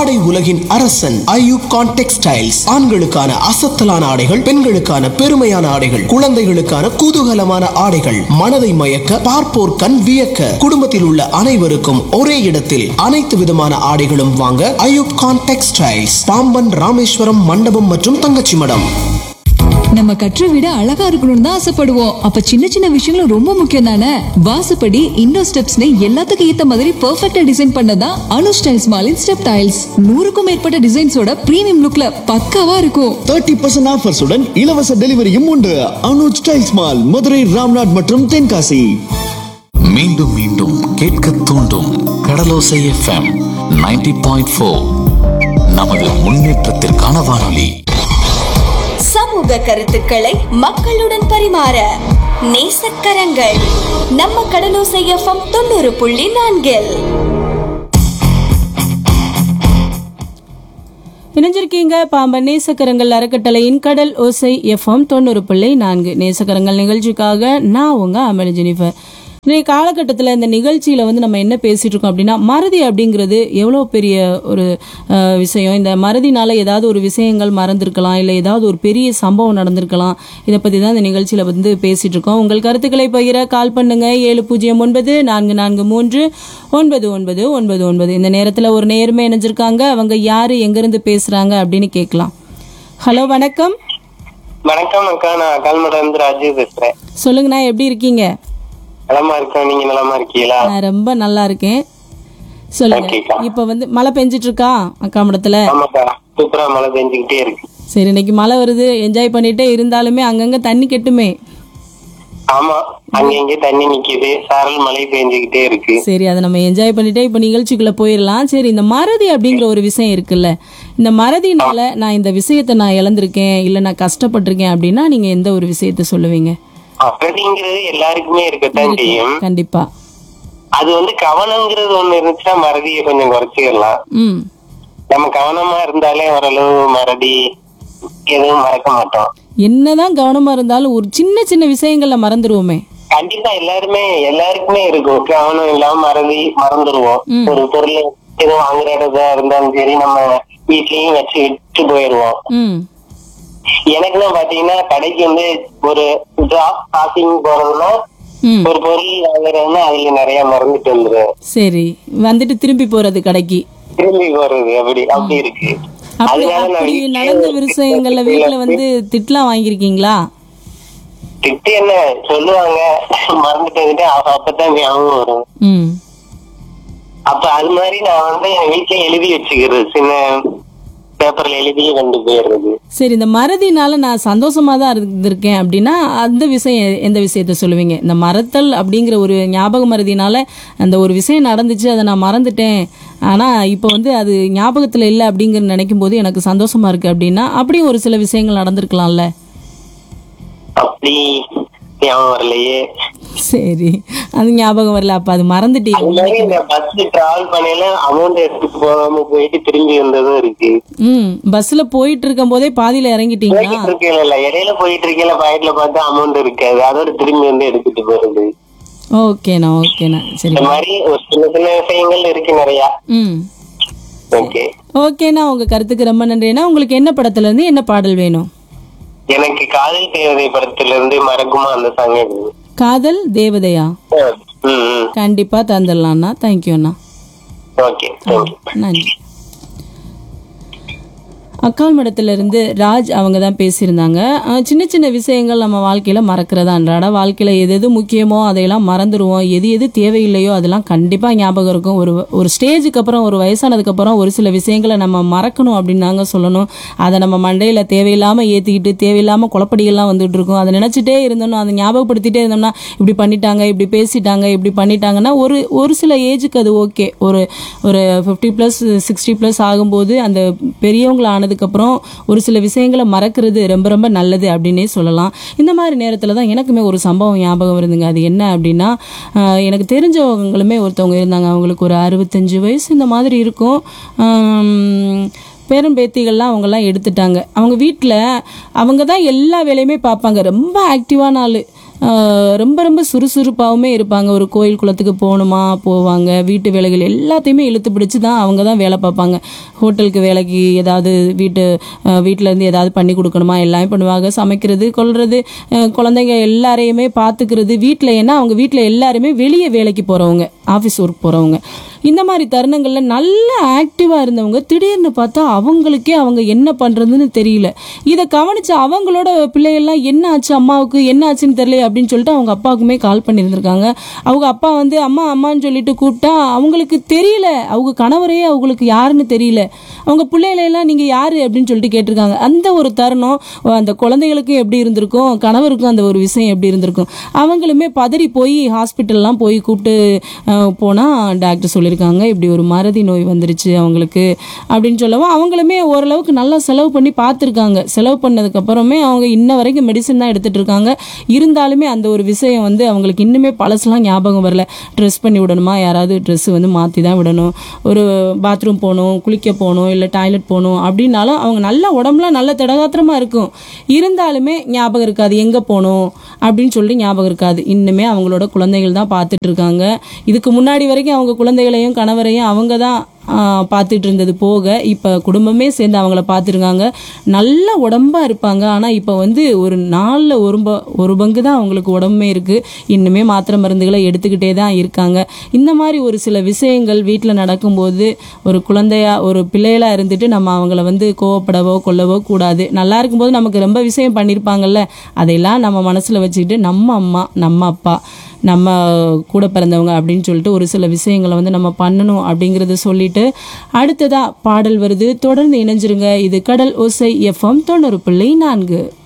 ஆடை உலகின் அரசன் ஐயூப் கான் டெக்ஸ்டைல்ஸ் ஆண்களுக்கான அசத்தலான ஆடைகள் பெண்களுக்கான பெருமையான ஆடைகள் குழந்தைகளுக்கான குதூகலமான ஆடைகள் மனதை மயக்க பார்ப்போர் கண் வியக்க குடும்பத்தில் உள்ள அனைவருக்கும் ஒரே இடத்தில் அனைத்து விதமான ஆடைகளும் வாங்க ஐயூப் கான் டெக்ஸ்டைல்ஸ் பாம்பன் ராமேஸ்வரம் மண்டபம் மற்றும் தங்கச்சி மடம் நம்ம கற்ற விட அழகா இருக்கணும்னு தான் ஆசைப்படுவோம் அப்ப சின்ன சின்ன விஷயங்களும் ரொம்ப முக்கியம் தானே வாசப்படி இண்டோ ஸ்டெப்ஸ்னு எல்லாத்துக்கும் ஏத்த மாதிரி பெர்ஃபெக்ட்டா டிசைன் பண்ணதான் அனு ஸ்டைல்ஸ் மாலின் ஸ்டெப் டைல்ஸ் நூறுக்கும் மேற்பட்ட டிசைன்ஸோட பிரீமியம் லுக்ல பக்காவா இருக்கும் தேர்ட்டி பர்சன்ட் ஆஃபர்ஸுடன் இலவச டெலிவரியும் உண்டு அனுஜ் ஸ்டைல்ஸ் மால் மதுரை ராம்நாட் மற்றும் தென்காசி மீண்டும் மீண்டும் கேட்க தூண்டும் கடலோசை எஃப்எம் 90.4 பாயிண்ட் ஃபோர் நமது முன்னேற்றத்திற்கான வானொலி சமூக கருத்துக்களை மக்களுடன் பரிமாற நேசக்கரங்கள் நம்ம கடலோசை எஃப்எம் தொண்ணூறு புள்ளி நான்கில் இணைஞ்சிருக்கீங்க பாம்பன் நேசக்கரங்கள் அறக்கட்டளையின் கடல் ஓசை எஃப்எம் தொண்ணூறு பிள்ளை நான்கு நேசக்கரங்கள் நிகழ்ச்சிக்காக நான் உங்க அமல ஜெனிஃபர் இன்றைய காலகட்டத்தில் இந்த நிகழ்ச்சியில் வந்து நம்ம என்ன பேசிட்டு இருக்கோம் அப்படின்னா மறதி அப்படிங்கிறது எவ்வளோ பெரிய ஒரு அஹ், விஷயம் இந்த மறதினால ஏதாவது ஒரு விஷயங்கள் மறந்திருக்கலாம் இல்லை ஏதாவது ஒரு பெரிய சம்பவம் நடந்திருக்கலாம் இதை பற்றி தான் இந்த நிகழ்ச்சியில் வந்து பேசிட்டு இருக்கோம் உங்கள் கருத்துக்களை பகிர கால் பண்ணுங்க ஏழு பூஜ்ஜியம் ஒன்பது நான்கு நான்கு மூன்று ஒன்பது ஒன்பது ஒன்பது ஒன்பது இந்த நேரத்தில் ஒரு நேர்மை இணைஞ்சிருக்காங்க அவங்க யாரு எங்கேருந்து பேசுகிறாங்க அப்படின்னு கேட்கலாம் ஹலோ வணக்கம் வணக்கம் அக்கா நான் கல்மடம் இருந்து ராஜு பேசுறேன் சொல்லுங்கண்ணா எப்படி இருக்கீங்க நலமா இருக்கேன் நீங்க நலமா இருக்கீங்களா நான் ரொம்ப நல்லா இருக்கேன் சொல்லுங்க ஓகேக்கா. இப்போ வந்து மழை பெஞ்சிட்டு இருக்கா அக்காமடத்துல ஆமாக்கா சூப்பரா மழை பெஞ்சுக்கிட்டே இருக்கு சரி இன்னைக்கு மழை வருது என்ஜாய் பண்ணிட்டே இருந்தாலுமே அங்கங்க தண்ணி கெட்டுமே ஆமா அங்க இங்க தண்ணி நிக்குது சாரல் மழை பெஞ்சுக்கிட்டே இருக்கு சரி அதை நம்ம என்ஜாய் பண்ணிட்டே இப்போ நிகழ்ச்சிக்குள்ள போயிடலாம் சரி இந்த மறதி அப்படிங்கிற ஒரு விஷயம் இருக்குல்ல இந்த மறதினால நான் இந்த விஷயத்தை நான் இழந்திருக்கேன் இல்லை நான் கஷ்டப்பட்டிருக்கேன் அப்படின்னா நீங்க எந்த ஒரு விஷயத்த சொல்லுவீங்க அப்படிங்கிறது எல்லாருக்குமே இருக்கத்தான் செய்யும் கண்டிப்பா அது வந்து கவனங்கிறது ஒண்ணு இருந்துச்சுன்னா மறதியை கொஞ்சம் குறைச்சிடலாம் ம் நம்ம கவனமா இருந்தாலே ஓரளவு மறதி எதுவும் மறக்க மாட்டோம் என்னதான் கவனமா இருந்தாலும் ஒரு சின்ன சின்ன விஷயங்கள்ல மறந்துருவோமே கண்டிப்பா எல்லாருமே எல்லாருக்குமே இருக்கும் கவனம் இல்லாம மறதி மறந்துடுவோம் ம். ஒரு பொருள் எதுவும் வாங்குற இடத்தா இருந்தாலும் சரி நம்ம வீட்லயும் வச்சு விட்டு போயிடுவோம் ம் எனக்குலாம் பாத்தீங்கன்னா கடைக்கு வந்து ஒரு டிராப் ஷாப்பிங் போறதுன்னா ம் ஒரு பொருள் வாங்குறதுன்னா அதுல நிறைய மறந்துட்டு வந்துரும் சரி வந்துட்டு திரும்பி போறது கடைக்கு திரும்பி போறது அப்படி அப்படி இருக்கு அப்படி அதனால நான் அப்படி வீட்லயே நடந்த விஷயங்கள்ல வீட்டுல வந்து திட்டலாம் வாங்கியிருக்கீங்களா திட்டு என்ன சொல்லுவாங்க மறந்துட்டு வந்துட்டு அப்ப- அப்பதான் ஞாபகம் வரும் ம் அப்ப அது மாதிரி நான் வந்து என் வீட்ல எழுதி வச்சுக்கிறது சின்ன பேப்பர்ல எழுதி கொண்டு போயிடுறது சரி இந்த மறதினால நான் சந்தோஷமா தான் இருந்திருக்கேன் அப்படின்னா அந்த விஷயம் எ- எந்த விஷயத்த சொல்லுவீங்க இந்த மறத்தல் அப்படிங்கிற ஒரு ஞாபக மறதினால அந்த ஒரு விஷயம் நடந்துச்சு அதை நான் மறந்துட்டேன் ஆனா இப்போ வந்து அது ஞாபகத்துல இல்லை அப்படிங்கிற நினைக்கும் போது எனக்கு சந்தோஷமா இருக்கு அப்படின்னா அப்படியும் ஒரு சில விஷயங்கள் நடந்திருக்கலாம்ல அப்படி ஞாபகம் வரலையே சரி அது ஞாபகம் வரல அப்ப அது அது மறந்துட்டீங்க மாதிரி இந்த பஸ் டிராவல் பண்ணையில அமௌண்ட் எடுத்துட்டு போகாம போயிட்டு திரும்பி வந்ததும் இருக்கு ம் பஸ்ல போயிட்டு இருக்கும் போதே பாதியில இறங்கிட்டீங்களா போயிட்டு இருக்கேன் இல்ல இடையில போயிட்டு இருக்கேன் பாக்கெட்ல பார்த்தா அமௌண்ட் இருக்காது அதோட திரும்பி வந்து எடுத்துட்டு போறது ஓகேண்ணா ஓகேண்ணா சரி இந்த மாதிரி ஒரு சின்ன சின்ன விஷயங்கள் இருக்கு நிறைய ம் ஓகே ஓகேண்ணா உங்க கருத்துக்கு ரொம்ப நன்றிண்ணா உங்களுக்கு என்ன படத்துல இருந்து என்ன பாடல் வேணும் எனக்கு காதல் தேவதை படத்துல இருந்து மறக்குமா அந்த சாங் இருக்கு காதல் தேவதையா ம் ம் கண்டிப்பா தந்துடலாம்ண்ணா தேங்க்யூண்ணா ஓகே தேங்க்யூ நன்றி அக்கால் மடத்திலிருந்து ராஜ் அவங்க தான் பேசியிருந்தாங்க அஹ் சின்ன சின்ன விஷயங்கள் நம்ம வாழ்க்கையில் மறக்கிறதா அன்றாட வாழ்க்கையில் எது எது முக்கியமோ அதையெல்லாம் மறந்துடுவோம் எது எது தேவையில்லையோ அதெல்லாம் கண்டிப்பாக ஞாபகம் இருக்கும் ஒரு ஒரு ஸ்டேஜுக்கு அப்புறம் ஒரு வயசானதுக்கப்புறம் ஒரு சில விஷயங்களை நம்ம மறக்கணும் அப்படின்னு தாங்க சொல்லணும் அதை நம்ம மண்டையில் தேவையில்லாமல் ஏற்றிக்கிட்டு தேவையில்லாமல் குழப்படிகள்லாம் வந்துட்டு இருக்கும் அதை நினச்சிட்டே இருந்தோம்னா அதை ஞாபகப்படுத்திட்டே இருந்தோம்னா இப்படி பண்ணிட்டாங்க இப்படி பேசிட்டாங்க இப்படி பண்ணிட்டாங்கன்னா ஒரு ஒரு சில ஏஜுக்கு அது ஓகே ஒரு ஒரு ஃபிஃப்டி ப்ளஸ் சிக்ஸ்டி ப்ளஸ் ஆகும்போது அந்த பெரியவங்கள ஆனதுக்கப்புறம் ஒரு சில விஷயங்களை மறக்கிறது ரொம்ப ரொம்ப நல்லது அப்படின்னே சொல்லலாம் இந்த மாதிரி நேரத்தில் தான் எனக்குமே ஒரு சம்பவம் ஞாபகம் வருதுங்க அது என்ன அப்படின்னா ஆஹ் எனக்கு தெரிஞ்சவங்களுமே ஒருத்தவங்க இருந்தாங்க அவங்களுக்கு ஒரு அறுபத்தஞ்சு வயசு இந்த மாதிரி இருக்கும் ஆம், பேரன் பேத்திகள்லாம் அவங்கெல்லாம் எடுத்துட்டாங்க அவங்க வீட்டில் அவங்க தான் எல்லா வேலையுமே பார்ப்பாங்க ரொம்ப ஆக்டிவான ஆள் ஆஹ் ரொம்ப ரொம்ப சுறுசுறுப்பாகவுமே இருப்பாங்க ஒரு கோயில் குளத்துக்கு போகணுமா போவாங்க வீட்டு வேலைகள் எல்லாத்தையுமே இழுத்து பிடிச்சி தான் அவங்க தான் வேலை பார்ப்பாங்க ஹோட்டலுக்கு வேலைக்கு ஏதாவது வீட்டு ஆஹ் வீட்ல இருந்து ஏதாவது பண்ணி கொடுக்கணுமா எல்லாமே பண்ணுவாங்க சமைக்கிறது கொள்றது ஆஹ் குழந்தைங்க எல்லாரையுமே பார்த்துக்கிறது வீட்டில் ஏன்னா அவங்க வீட்டில் எல்லாருமே வெளியே வேலைக்கு போகிறவங்க ஆஃபீஸ் ஒர்க் போகிறவங்க இந்த மாதிரி தருணங்களில் நல்ல ஆக்டிவாக இருந்தவங்க திடீர்னு பார்த்தா அவங்களுக்கே அவங்க என்ன பண்ணுறதுன்னு தெரியல இதை கவனிச்சு அவங்களோட பிள்ளைகள்லாம் என்ன ஆச்சு அம்மாவுக்கு என்ன ஆச்சுன்னு தெரியல அப்படின்னு சொல்லிட்டு அவங்க அப்பாவுக்குமே கால் பண்ணியிருந்திருக்காங்க அவங்க அப்பா வந்து அம்மா அம்மான்னு சொல்லிட்டு கூப்பிட்டா அவங்களுக்கு தெரியல அவங்க கணவரே அவங்களுக்கு யாருன்னு தெரியல அவங்க பிள்ளைகளெல்லாம் நீங்கள் யாரு அப்படின்னு சொல்லிட்டு கேட்டிருக்காங்க அந்த ஒரு தருணம் அந்த குழந்தைகளுக்கும் எப்படி இருந்திருக்கும் கணவருக்கும் அந்த ஒரு விஷயம் எப்படி இருந்திருக்கும் அவங்களுமே பதறி போய் ஹாஸ்பிட்டல்லாம் போய் கூப்பிட்டு போனால் டாக்டர் சொல்லியிருக்காங்க இப்படி ஒரு மறதி நோய் வந்துருச்சு அவங்களுக்கு அப்படின்னு சொல்லவும் அவங்களுமே ஓரளவுக்கு நல்லா செலவு பண்ணி பார்த்துருக்காங்க செலவு பண்ணதுக்கப்புறமே அவங்க இன்ன வரைக்கும் மெடிசன் தான் எடுத்துட்டு இருக்காங்க இருந்தாலுமே அந்த ஒரு விஷயம் வந்து அவங்களுக்கு இன்னுமே பழசுலாம் ஞாபகம் வரல ட்ரெஸ் பண்ணி விடணுமா யாராவது ட்ரெஸ் வந்து மாற்றி தான் விடணும் ஒரு பாத்ரூம் போகணும் குளிக்க போகணும் இல்லை டாய்லெட் போகணும் அப்படின்னாலும் அவங்க நல்ல உடம்புலாம் நல்ல திடகாத்திரமா இருக்கும் இருந்தாலுமே ஞாபகம் இருக்காது எங்கே போகணும் அப்படின்னு சொல்லி ஞாபகம் இருக்காது இன்னுமே அவங்களோட குழந்தைகள் தான் பார்த்துட்டு இருக்காங்க இதுக்கு முன்னாடி வரைக்கும் அவங்க குழந்தைகளையும் கணவரையும் அவங்க தான் ஆஹ், பார்த்துட்டு இருந்தது போக இப்போ குடும்பமே சேர்ந்து அவங்கள பார்த்துருக்காங்க நல்ல உடம்பா இருப்பாங்க ஆனால் இப்போ வந்து ஒரு நாளில் ஒரு ப ஒரு பங்கு தான் அவங்களுக்கு உடம்புமே இருக்குது இன்னுமே மாத்திரை மருந்துகளை எடுத்துக்கிட்டே தான் இருக்காங்க இந்த மாதிரி ஒரு சில விஷயங்கள் வீட்டில் நடக்கும்போது ஒரு குழந்தையா ஒரு பிள்ளைகளா இருந்துட்டு நம்ம அவங்கள வந்து கோவப்படவோ கொல்லவோ கூடாது நல்லா இருக்கும்போது நமக்கு ரொம்ப விஷயம் பண்ணியிருப்பாங்கல்ல அதையெல்லாம் நம்ம மனசில் வச்சுக்கிட்டு நம்ம அம்மா நம்ம அப்பா நம்ம கூட பிறந்தவங்க அப்படின்னு சொல்லிட்டு ஒரு சில விஷயங்களை வந்து நம்ம பண்ணணும் அப்படிங்கிறத சொல்லிட்டு அடுத்ததா பாடல் வருது தொடர்ந்து இணைஞ்சிருங்க இது கடல் ஓசை எஃப்எம் தொண்ணூறு புள்ளி நான்கு